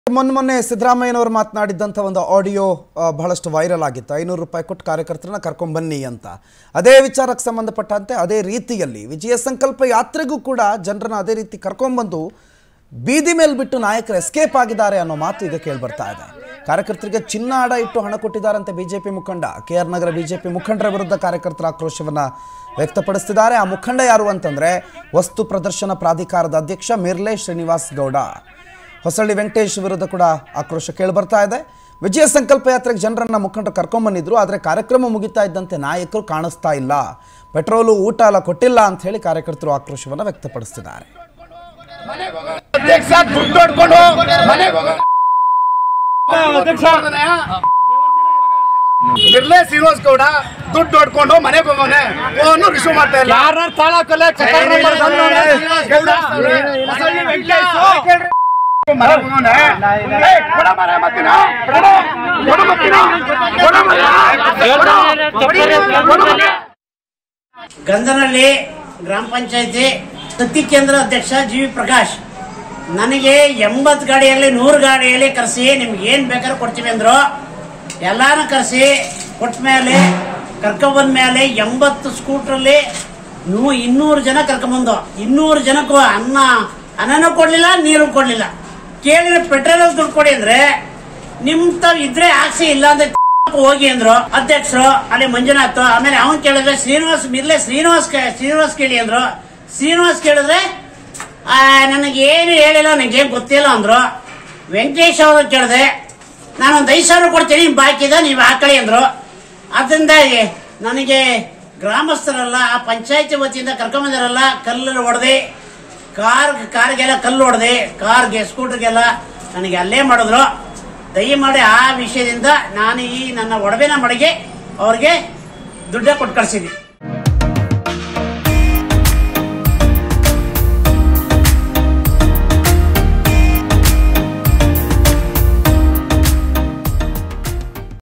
ಮೊನ್ನೆ ಮೊನ್ನೆ ಸಿದ್ದರಾಮಯ್ಯನವರು ಮಾತನಾಡಿದ್ದಂಥ ಒಂದು ಆಡಿಯೋ ಆ, ಬಹಳಷ್ಟು ವೈರಲ್ ಆಗಿತ್ತು ಐನೂರು ರೂಪಾಯಿ ಕೊಟ್ಟು ಕಾರ್ಯಕರ್ತರನ್ನ ಕರ್ಕೊಂಬನ್ನಿ ಅಂತ ಅದೇ ವಿಚಾರಕ್ಕೆ ಸಂಬಂಧಪಟ್ಟಂತೆ ಅದೇ ರೀತಿಯಲ್ಲಿ ವಿಜಯ ಸಂಕಲ್ಪ ಯಾತ್ರೆಗೂ ಕೂಡ ಜನರನ್ನ ಅದೇ ರೀತಿ ಕರ್ಕೊಂಬಂದು ಬೀದಿ ಮೇಲೆ ಬಿಟ್ಟು ನಾಯಕರು ಎಸ್ಕೇಪ್ ಆಗಿದ್ದಾರೆ ಅನ್ನೋ ಮಾತು ಈಗ ಕೇಳ್ಬರ್ತಾ ಇದೆ ಕಾರ್ಯಕರ್ತರಿಗೆ ಚಿನ್ನ ಅಡ ಇಟ್ಟು ಹಣ ಕೊಟ್ಟಿದ್ದಾರಂತೆ ಬಿಜೆಪಿ ಮುಖಂಡ ಕೆ ಆರ್ ನಗರ ಬಿಜೆಪಿ ಮುಖಂಡರ ವಿರುದ್ಧ ಕಾರ್ಯಕರ್ತರ ಆಕ್ರೋಶವನ್ನ ವ್ಯಕ್ತಪಡಿಸ್ತಿದ್ದಾರೆ ಆ ಮುಖಂಡ ಯಾರು ಅಂತಂದ್ರೆ ವಸ್ತು ಪ್ರದರ್ಶನ ಪ್ರಾಧಿಕಾರದ ಅಧ್ಯಕ್ಷ ಮಿರ್ಲೆ ಶ್ರೀನಿವಾಸ್ ಗೌಡ ಹೊಸಳ್ಳಿ ವೆಂಕಟೇಶ್ ವಿರುದ್ಧ ಕೂಡ ಆಕ್ರೋಶ ಕೇಳಿಬರ್ತಾ ಇದೆ ವಿಜಯ ಸಂಕಲ್ಪ ಯಾತ್ರೆಗೆ ಜನರನ್ನ ಮುಖಂಡರು ಕರ್ಕೊಂಬಂದಿದ್ರು ಆದರೆ ಕಾರ್ಯಕ್ರಮ ಮುಗಿತಾ ಇದ್ದಂತೆ ನಾಯಕರು ಕಾಣಿಸ್ತಾ ಇಲ್ಲ ಪೆಟ್ರೋಲು ಊಟ ಎಲ್ಲ ಕೊಟ್ಟಿಲ್ಲ ಅಂತ ಹೇಳಿ ಕಾರ್ಯಕರ್ತರು ಆಕ್ರೋಶವನ್ನು ವ್ಯಕ್ತಪಡಿಸ್ತಿದ್ದಾರೆ ಅಧ್ಯಕ್ಷ ದುಡ್ಡು ಹೊಡ್ಕೊಂಡು ಮನೆಗೆ ಹೋಗೋ ಬಿರ್ಲೆ ಶ್ರೀನಿವಾಸ್ ಗೌಡ ದುಡ್ಡು ಹೊಡ್ಕೊಂಡು ಮನೆಗೆ ಹೋಗೋನೆ ಫೋನ್ ರಿಸೀವ್ ಮಾಡ್ತಾ ಇಲ್ಲ ಯಾರ ತಾಳಕಲ್ಲ ಚಕ್ಕರ್ ನಂಬರ್ ತಂದವ್ನೆ. ಮನೆಗೆ ಹೋಗೋನೆ ಏ, ಕೊಡ ಮರೆ ಮತ್ತಿನ ಕೊಡ ಕೊಡ ಮತ್ತಿನ ಕೊಡ ಮರೆ ಕೊಡ ಮರೆ ಗಂಧನಹಳ್ಳಿ ಗ್ರಾಮ ಪಂಚಾಯತಿ ಶಕ್ತಿ ಕೇಂದ್ರ ಅಧ್ಯಕ್ಷ ಜಿ ವಿ ಪ್ರಕಾಶ್ ನನಗೆ ಎಂಬತ್ತು ಗಾಡಿಯಲ್ಲಿ ನೂರು ಗಾಡಿಯಲ್ಲಿ ಕರೆಸಿ ನಿಮ್ಗೆ ಏನು ಬೇಕಾದ್ರೂ ಕೊಡ್ತೀವಿ ಅಂದ್ರು ಎಲ್ಲಾನು ಕರೆಸಿ ಕೊಟ್ಟ ಮೇಲೆ ಕರ್ಕೊಂಬಂದ ಮೇಲೆ ಎಂಬತ್ತು ಸ್ಕೂಟ್ರಲ್ಲಿ ನೂ ಇನ್ನೂರು ಜನ ಕರ್ಕೊಂಬಂದು ಇನ್ನೂರು ಜನಕ್ಕೂ ಅನ್ನ ಅನ್ನನೂ ಕೊಡಲಿಲ್ಲ ನೀರು ಕೊಡಲಿಲ್ಲ ಕೇಳಿದ್ರೆ ಪೆಟ್ರೋಲ್ ದುಡ್ಡು ಕೊಡಿ ಅಂದ್ರೆ ನಿಮ್ ತಾವ್ ಇದ್ರೆ ಆಸೆ ಇಲ್ಲ ಅಂದ್ರೆ ಹೋಗಿ ಅಂದ್ರು ಅಧ್ಯಕ್ಷರು ಅಲ್ಲಿ ಮಂಜುನಾಥ್ ಆಮೇಲೆ ಅವನ್ ಕೇಳಿದ್ರೆ ಶ್ರೀನಿವಾಸ್ ಮಿರ್ಲೆ ಶ್ರೀನಿವಾಸ್ ಕೆ- ಶ್ರೀನಿವಾಸ್ ಕೇಳಿ ಅಂದ್ರು ಶ್ರೀನಿವಾಸ್ ಕೇಳಿದ್ರೆ ಆ, ನನಗೆ ಏನು ಹೇಳಿಲ್ಲ ನನಗೆ ಗೊತ್ತಿಲ್ಲ ಅಂದ್ರು ವೆಂಕಟೇಶ್ ಅವರು ಕೇಳಿದೆ ನಾನು ಒಂದು ಐದು ಸಾವಿರ ಕೊಡ್ತೀನಿ ಬಾಕಿ ಇದೆ ನೀವು ಹಾಕೊಳ್ಳಿ ಅಂದ್ರು ಅದರಿಂದ ನನಗೆ ಗ್ರಾಮಸ್ಥರೆಲ್ಲ ಆ ಪಂಚಾಯತಿ ವತಿಯಿಂದ ಕರ್ಕೊಂಬಂದಿರಲ್ಲ ಕಲ್ಲಲ್ಲಿ ಹೊಡೆದು ಕಾರ್ ಕಾರ್ಗೆಲ್ಲ ಕಲ್ಲು ಹೊಡೆದು ಕಾರ್ಗೆ ಸ್ಕೂಟರ್ಗೆಲ್ಲ ನನಗೆ ಅಲ್ಲೇ ಮಾಡಿದ್ರು ದಯಮಾಡಿ ಆ ವಿಷಯದಿಂದ ನಾನು ಈ ನನ್ನ ಒಡವೆನ ಮಡಗಿ ಅವ್ರಿಗೆ ದುಡ್ಡ ಕೊಟ್ಟು ಕಳಿಸಿದ್ವಿ